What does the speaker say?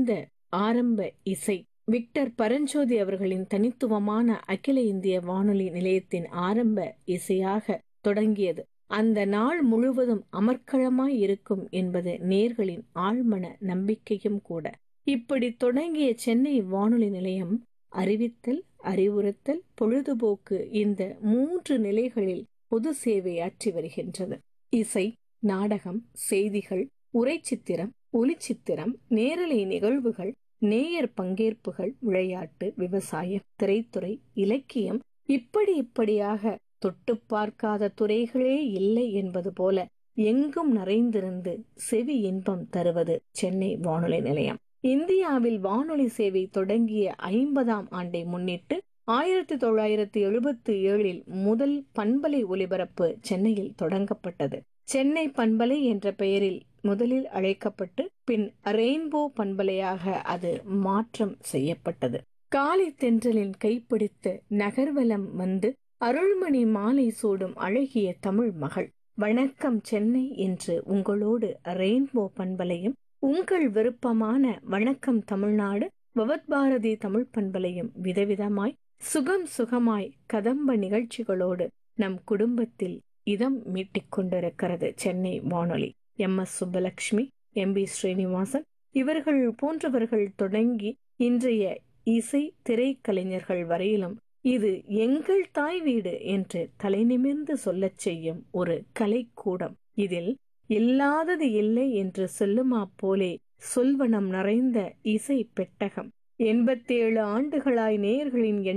இந்த ஆரம்ப இசை விக்டர் பரஞ்சோதி அவர்களின் தனித்துவமான அகில இந்திய வானொலி நிலையத்தின் ஆரம்ப இசையாக தொடங்கியது அந்த நாள் முழுவதும் அமர்க்களமாய் இருக்கும் என்பது நேர்களின் ஆழ்மன நம்பிக்கையும் கூட இப்படி தொடங்கிய சென்னை வானொலி நிலையம் அறிவித்தல் அறிவுறுத்தல் பொழுதுபோக்கு இந்த மூன்று நிலைகளில் பொது சேவை ஆற்றி வருகின்றது இசை நாடகம் செய்திகள் உரைச்சித்திரம் ஒலிச்சித்திரம் நேரலை நிகழ்வுகள் நேயர் பங்கேற்புகள் விளையாட்டு விவசாயம் திரைத்துறை இலக்கியம் இப்படி இப்படியாக தொட்டு பார்க்காத துறைகளே இல்லை என்பது போல எங்கும் நிறைந்திருந்து செவி இன்பம் தருவது சென்னை வானொலி நிலையம் இந்தியாவில் வானொலி சேவை தொடங்கிய ஐம்பதாம் ஆண்டை முன்னிட்டு ஆயிரத்தி தொள்ளாயிரத்தி எழுபத்தி ஏழில் முதல் பண்பலை ஒலிபரப்பு சென்னையில் தொடங்கப்பட்டது சென்னை பண்பலை என்ற பெயரில் முதலில் அழைக்கப்பட்டு பின் ரெயின்போ பண்பலையாக அது மாற்றம் செய்யப்பட்டது காலை தென்றலின் கைப்பிடித்து நகர்வலம் வந்து அருள்மணி மாலை சூடும் அழகிய தமிழ் மகள் வணக்கம் சென்னை என்று உங்களோடு ரெயின்போ பண்பலையும் உங்கள் விருப்பமான வணக்கம் தமிழ்நாடு பவத்பாரதி தமிழ் பண்பலையும் விதவிதமாய் சுகம் சுகமாய் கதம்ப நிகழ்ச்சிகளோடு நம் குடும்பத்தில் இதம் மீட்டிக் கொண்டிருக்கிறது சென்னை வானொலி M S Subbulakshmi M B Srinivasan இவர்கள் போன்றவர்கள் தொடங்கி இன்றைய இசை திரைக்கலைஞர்கள் வரையிலும் இது எங்கள் தாய் வீடு என்று தலைநிமிர்ந்து சொல்லச் செய்யும் ஒரு கலைக்கூடம் இதில் இல்லாதது இல்லை என்று சொல்லுமா போலே சொல்வனம் நிறைந்த இசை பெட்டகம் எண்பத்தேழு ஆண்டுகளாய் நேயர்களின்